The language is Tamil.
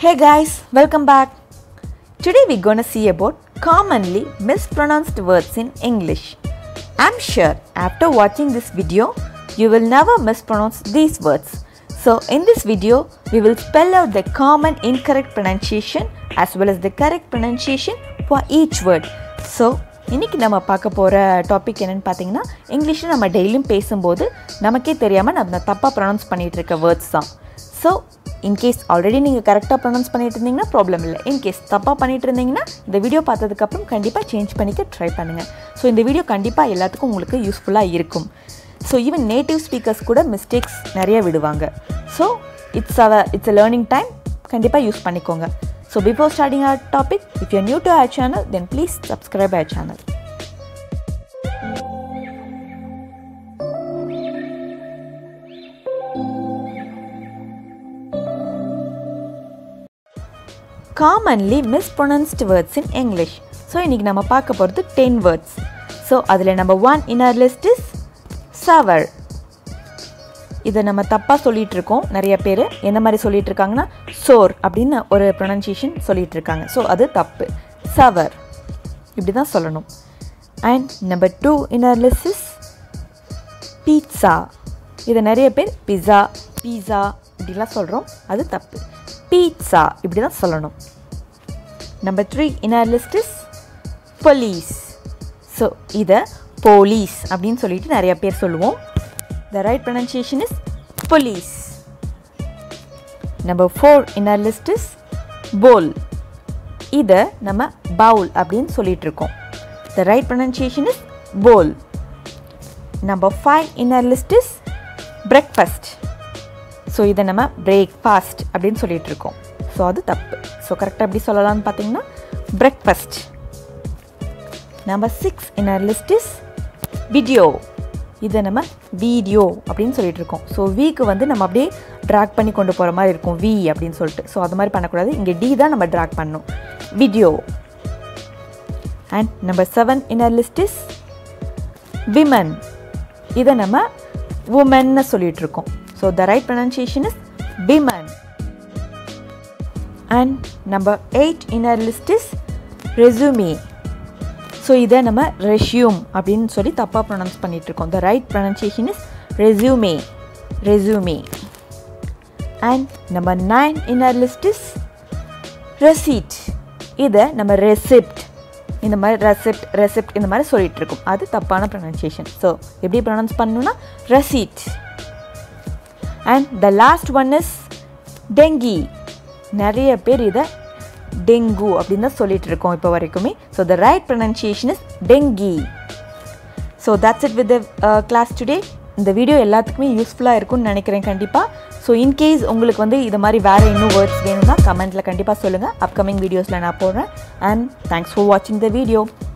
Hey guys, welcome back. Today we're gonna see about commonly mispronounced words in English. I'm sure after watching this video, you will never mispronounce these words. So in this video, we will spell out the common incorrect pronunciation as well as the correct pronunciation for each word. So இன்னைக்கு நம்ம பார்க்க போகிற டாபிக் என்னென்னு பார்த்தீங்கன்னா இங்கிலீஷில் நம்ம டெய்லியும் பேசும்போது நமக்கே தெரியாமல் நம்ம தப்பாக ப்ரொனவுன்ஸ் பண்ணிகிட்டு இருக்க வேர்ட்ஸ் தான் ஸோ இன்கேஸ் ஆல்ரெடி நீங்கள் கரெக்டாக ப்ரொனவுன்ஸ் பண்ணிட்டு இருந்தீங்கன்னா ப்ராப்ளம் இல்லை இன்கேஸ் தப்பாக பண்ணிட்டு இருந்தீங்கன்னா இந்த வீடியோ பார்த்ததுக்கப்புறம் கண்டிப்பாக சேஞ்ச் பண்ணிக்க ட்ரை பண்ணுங்கள் ஸோ இந்த வீடியோ கண்டிப்பாக எல்லாத்துக்கும் உங்களுக்கு யூஸ்ஃபுல்லாக இருக்கும் ஸோ ஈவன் நேட்டிவ் ஸ்பீக்கர்ஸ் கூட மிஸ்டேக்ஸ் நிறைய விடுவாங்க so it's uh it's a learning time கண்டிப்பாக யூஸ் பண்ணிக்கோங்க so before starting our topic if you new to our channel then please subscribe our channel commonly mispronounced words in English so இன்றைக்கி நம்ம பார்க்க போகிறது டென் வேர்ட்ஸ் ஸோ அதில் நம்ம ஒன் இன்னர் லிஸ்ட் இஸ் சவர் இதை நம்ம தப்பாக சொல்லிகிட்டு இருக்கோம் நிறைய பேர் எந்த மாதிரி சொல்லிட்டு இருக்காங்கன்னா சோர் அப்படின்னு ஒரு ப்ரொனன்சியேஷன் சொல்லிட்டு இருக்காங்க ஸோ அது தப்பு சவர் இப்படி தான் சொல்லணும் and number two in our list is pizza இதை நிறைய பேர் பிஸா பீஸா இப்படிலாம் சொல்கிறோம் அது தப்பு பீட்சா இப்படி தான் சொல்லணும் number three in our list is police so இதை போலீஸ் அப்படின்னு சொல்லிட்டு நிறைய பேர் சொல்லுவோம் the right pronunciation is police number four in our list is bowl இதை நம்ம பவுல் அப்படின்னு சொல்லிட்டு இருக்கோம் the right pronunciation is bowl number five in our list is breakfast so இதை நம்ம பிரேக்ஃபாஸ்ட் அப்படின்னு சொல்லிட்டு இருக்கோம் ஸோ அது தப்பு ஸோ கரெக்டாக எப்படி சொல்லலாம்னு பார்த்தீங்கன்னா breakfast number six in our list is video இதை நம்ம வீடியோ அப்படின்னு சொல்லிட்டு இருக்கோம் ஸோ வீக்கு வந்து நம்ம அப்படியே ட்ராக் பண்ணி கொண்டு போகிற மாதிரி இருக்கும் வி அப்படின்னு சொல்லிட்டு ஸோ அது மாதிரி பண்ணக்கூடாது இங்கே டி தான் நம்ம ட்ராக் பண்ணணும் video and number seven in our list is women இதை நம்ம உமன்னு சொல்லிட்டு இருக்கோம் so the right pronunciation is women and number eight in our list is resume so இதை நம்ம ரெஷ்யூம் அப்படின்னு சொல்லி தப்பாக ப்ரொனவுன்ஸ் பண்ணிகிட்ருக்கோம் the right pronunciation is resume resume and number nine in our list is receipt இதை நம்ம ரெசிப்ட் இந்த மாதிரி ரெசிப்ட் ரெசிப்ட் இந்த மாதிரி சொல்லிட்டு இருக்கோம் அது தப்பான ப்ரொனன்சியேஷன் ஸோ எப்படி ப்ரொனவுன்ஸ் பண்ணணும்னா receipt and the last one is dengue நிறைய பேர் இதை டெங்கு அப்படின்னு தான் சொல்லிட்டு இருக்கோம் இப்போ வரைக்குமே so the right pronunciation is dengue so that's it with class today இந்த வீடியோ எல்லாத்துக்குமே யூஸ்ஃபுல்லாக இருக்கும்னு நினைக்கிறேன் கண்டிப்பாக ஸோ இன்கேஸ் உங்களுக்கு வந்து இது மாதிரி வேறு இன்னும் வேர்ட்ஸ் வேணும்னா கமெண்ட்டில் கண்டிப்பாக சொல்லுங்கள் அப்கமிங் வீடியோஸில் நான் போடுறேன் அண்ட் தேங்க்ஸ் ஃபார் வாட்சிங் த வீடியோ